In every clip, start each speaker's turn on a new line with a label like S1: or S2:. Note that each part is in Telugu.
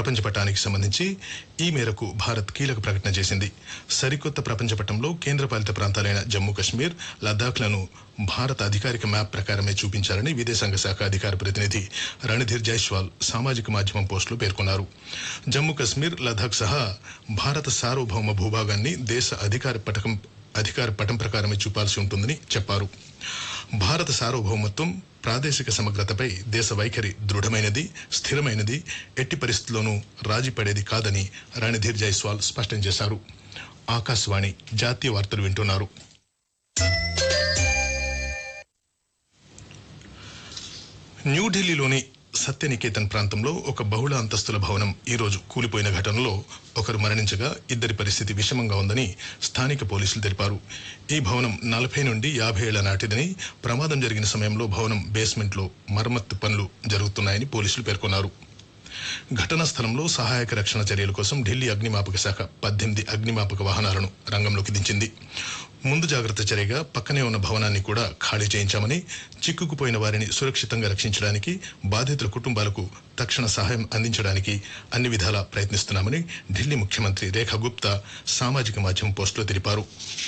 S1: ప్రపంచ పటానికి సంబంధించి ఈ మేరకు భారత్ కీలక ప్రకటన చేసింది సరికొత్త ప్రపంచ పటంలో కేంద్రపాలిత ప్రాంతాలైన జమ్మూ కశ్మీర్ లద్దాఖ్లను భారత అధికారిక మ్యాప్ ప్రకారమే చూపించాలని విదేశాంగ శాఖ అధికార ప్రతినిధి రణధీర్ జైస్వాల్ సామాజిక మాధ్యమం పోస్టులో పేర్కొన్నారు జమ్మూ కశ్మీర్ లద్దాఖ్ సహా భారత సార్వభౌమ భూభాగాన్ని దేశ అధికార పటకం అధికార పటం ప్రకారమే చూపాల్సి ఉంటుందని చెప్పారు భారత సార్వభౌమత్వం ప్రాదేశిక సమగ్రతపై దేశ వైఖరి దృఢమైనది స్థిరమైనది ఎట్టి పరిస్థితుల్లోనూ రాజీ పడేది కాదని రణధీర్ జైస్వాల్ స్పష్టం చేశారు ఆకాశవాణి జాతీయ వార్తలు వింటున్నారు న్యూఢిల్లీలోని సత్యనికేతన్ ప్రాంతంలో ఒక బహుళ అంతస్తుల భవనం ఈ రోజు కూలిపోయిన ఘటనలో ఒకరు మరణించగా ఇద్దరి పరిస్థితి విషమంగా ఉందని స్థానిక పోలీసులు తెలిపారు ఈ భవనం నలభై నుండి యాభై ఏళ్ల నాటిదని ప్రమాదం జరిగిన సమయంలో భవనం బేస్మెంట్లో మరమ్మత్తు పనులు జరుగుతున్నాయని పోలీసులు పేర్కొన్నారు ఘటనా స్థలంలో సహాయక రక్షణ చర్యల కోసం ఢిల్లీ అగ్నిమాపక శాఖ పద్దెనిమిది అగ్నిమాపక వాహనాలను రంగంలోకి దించింది ముందు జాగ్రత్త చర్యగా పక్కనే ఉన్న భవనాన్ని కూడా ఖాళీ చేయించామని చిక్కుకుపోయిన వారిని సురక్షితంగా రక్షించడానికి బాధితుల కుటుంబాలకు తక్షణ సహాయం అందించడానికి అన్ని విధాలా ప్రయత్నిస్తున్నామని ఢిల్లీ ముఖ్యమంత్రి రేఖా గుప్తా సామాజిక మాధ్యమం పోస్టులో తెలిపారు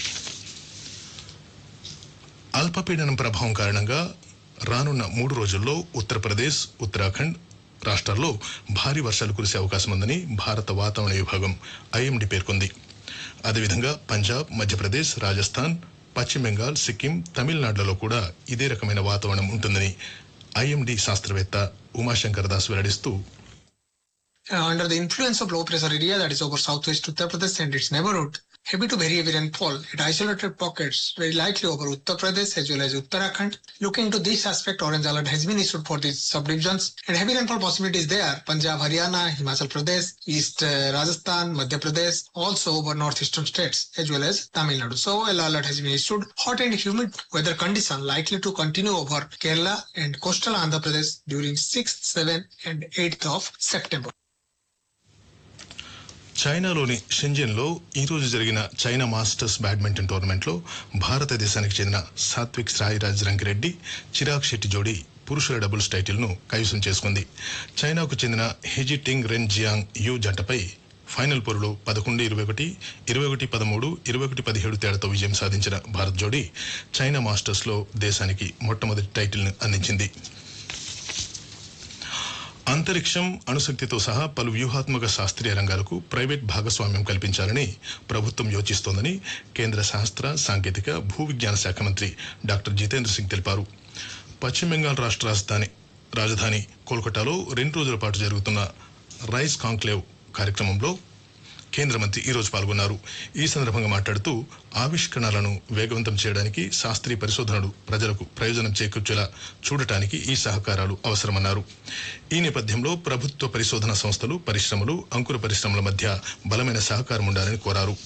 S1: అల్పపీడనం ప్రభావం కారణంగా రానున్న మూడు రోజుల్లో ఉత్తరప్రదేశ్ ఉత్తరాఖండ్ రాష్ట్రాల్లో భారీ వర్షాలు కురిసే అవకాశం ఉందని భారత వాతావరణ విభాగం ఐఎండీ పేర్కొంది అదేవిధంగా పంజాబ్ మధ్యప్రదేశ్ రాజస్థాన్ పశ్చిమ బెంగాల్ సిక్కిం తమిళనాడులలో కూడా ఇదే రకమైన వాతావరణం ఉంటుందని ఐఎండీ శాస్త్రవేత్త Umashankar Das వెల్లడిస్తూ
S2: Uh, under the influence of low pressure area that is over southwest Uttar Pradesh and its neighborhood, heavy to very heavy rainfall at isolated pockets very likely over Uttar Pradesh as well as Uttarakhand. Looking to this aspect, orange alert has been issued for these subdivisions and heavy rainfall possibilities there. Punjab, Haryana, Himachal Pradesh, East uh, Rajasthan, Madhya Pradesh, also over northeastern states as well as Tamil Nadu. So yellow alert has been issued. Hot and humid weather condition likely to continue over Kerala and coastal Andhra Pradesh during 6th, 7th and 8th of September.
S1: చైనాలోని షెంజన్లో ఈ రోజు జరిగిన చైనా మాస్టర్స్ బ్యాడ్మింటన్ టోర్నమెంట్లో భారతదేశానికి చెందిన సాత్విక్ సాయిరాజ్ రంకిరెడ్డి చిరాగ్ శెట్టి జోడీ పురుషుల డబుల్స్ టైటిల్ను కైవసం చేసుకుంది చైనాకు చెందిన He Ji Ting Ren Jiang Yu జంటపై ఫైనల్ పోరులో పదకొండు ఇరవై ఒకటి ఇరవై ఒకటి పదమూడు ఇరవై ఒకటి పదిహేడు తేడాతో విజయం సాధించిన భారత్ జోడీ చైనా మాస్టర్స్లో దేశానికి మొట్టమొదటి టైటిల్ను అందించింది అంతరిక్షం అణుశక్తితో సహా పలు వ్యూహాత్మక శాస్త్రీయ రంగాలకు ప్రైవేట్ భాగస్వామ్యం కల్పించాలని ప్రభుత్వం యోచిస్తోందని కేంద్ర శాస్త్ర సాంకేతిక భూ విజ్ఞాన శాఖ మంత్రి డాక్టర్ జితేంద్ర సింగ్ తెలిపారు పశ్చిమ బెంగాల్ రాష్ట్ర రాజధాని రాజధాని కోల్కతాలో రెండు రోజుల పాటు జరుగుతున్న రైస్ కాంక్లేవ్ కార్యక్రమంలో కేంద్ర మంత్రి ఈ రోజు పాల్గొన్నారు ఈ సందర్భంగా మాట్లాడుతూ ఆవిష్కరణలను వేగవంతం చేయడానికి శాస్త్రీయ పరిశోధనలు ప్రజలకు ప్రయోజనం చేకూర్చేలా చూడటానికి ఈ సహకారాలు అవసరమన్నారు ఈ నేపథ్యంలో ప్రభుత్వ పరిశోధన సంస్థలు పరిశ్రమలు అంకుర పరిశ్రమల మధ్య బలమైన సహకారం ఉండాలని కోరారు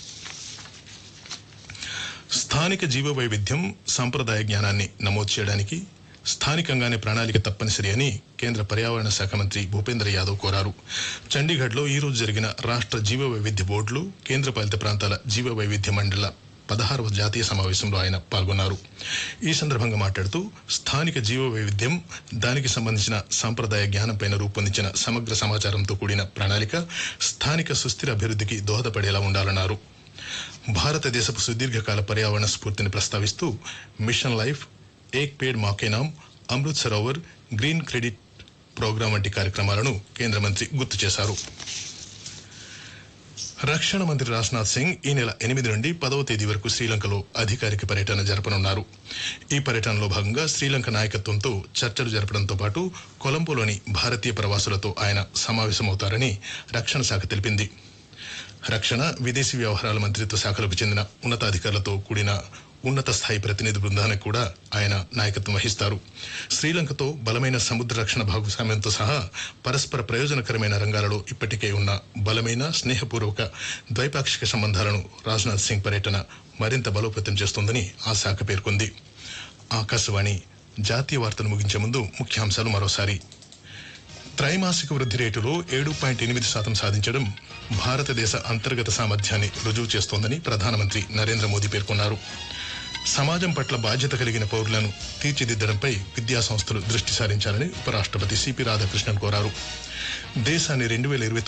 S1: స్థానిక జీవ వైవిధ్యం సాంప్రదాయ జ్ఞానాన్ని నమోదు చేయడానికి స్థానికంగానే ప్రణాళిక తప్పనిసరి అని కేంద్ర పర్యావరణ శాఖ మంత్రి భూపేంద్ర యాదవ్ కోరారు చండీగఢ్లో ఈ రోజు జరిగిన రాష్ట్ర జీవ వైవిధ్య బోర్డులు కేంద్రపాలిత ప్రాంతాల జీవ వైవిధ్య మండల పదహారవ జాతీయ సమావేశంలో ఆయన పాల్గొన్నారు ఈ సందర్భంగా మాట్లాడుతూ స్థానిక జీవ వైవిధ్యం దానికి సంబంధించిన సాంప్రదాయ జ్ఞానంపైన రూపొందించిన సమగ్ర సమాచారంతో కూడిన ప్రణాళిక స్థానిక సుస్థిర అభివృద్ధికి దోహదపడేలా ఉండాలన్నారు భారతదేశపు సుదీర్ఘకాల పర్యావరణ స్ఫూర్తిని ప్రస్తావిస్తూ మిషన్ లైఫ్ ఏక్ పేడ్ మాకే నామ్ Amrit Sarovar green credit programme వంటి కార్యక్రమాలను కేంద్ర మంత్రి గుర్తు చేశారు రక్షణ మంత్రి రాజ్నాథ్ సింగ్ ఈ నెల ఎనిమిది నుండి పదవ తేదీ వరకు శ్రీలంకలో అధికారిక పర్యటన జరపనున్నారు ఈ పర్యటనలో భాగంగా శ్రీలంక నాయకత్వంతో చర్చలు జరపడంతో పాటు కొలంబోలోని భారతీయ ప్రవాసులతో ఆయన సమావేశమవుతారని రక్షణ శాఖ తెలిపింది రక్షణ విదేశీ వ్యవహారాల మంత్రిత్వ శాఖలకు చెందిన ఉన్నతాధికారులతో కూడిన ఉన్నత స్థాయి ప్రతినిధి బృందానికి కూడా ఆయన నాయకత్వం వహిస్తారు శ్రీలంకతో బలమైన సముద్ర రక్షణ భాగస్వామ్యంతో సహా పరస్పర ప్రయోజనకరమైన రంగాలలో ఇప్పటికే ఉన్న బలమైన స్నేహపూర్వక ద్వైపాక్షిక సంబంధాలను రాజ్నాథ్ సింగ్ పర్యటన మరింత బలోపేతం చేస్తోందని ఆ శాఖ పేర్కొంది ఆకాశవాణి జాతీయ వార్తలు ముగించే ముందు ముఖ్యాంశాలు మరోసారి త్రైమాసిక వృద్ధి రేటులో ఏడు పాయింట్ ఎనిమిది శాతం సాధించడం భారతదేశ అంతర్గత సామర్థ్యాన్ని రుజువు చేస్తోందని ప్రధానమంత్రి నరేంద్ర మోదీ పేర్కొన్నారు సమాజం పట్ల బాధ్యత కలిగిన పౌరులను తీర్చిదిద్దడంపై విద్యా సంస్థలు దృష్టి సారించాలని ఉపరాష్ట్రపతి సిపి రాధాకృష్ణన్ కోరారు దేశాన్ని రెండు వేల ఇరవై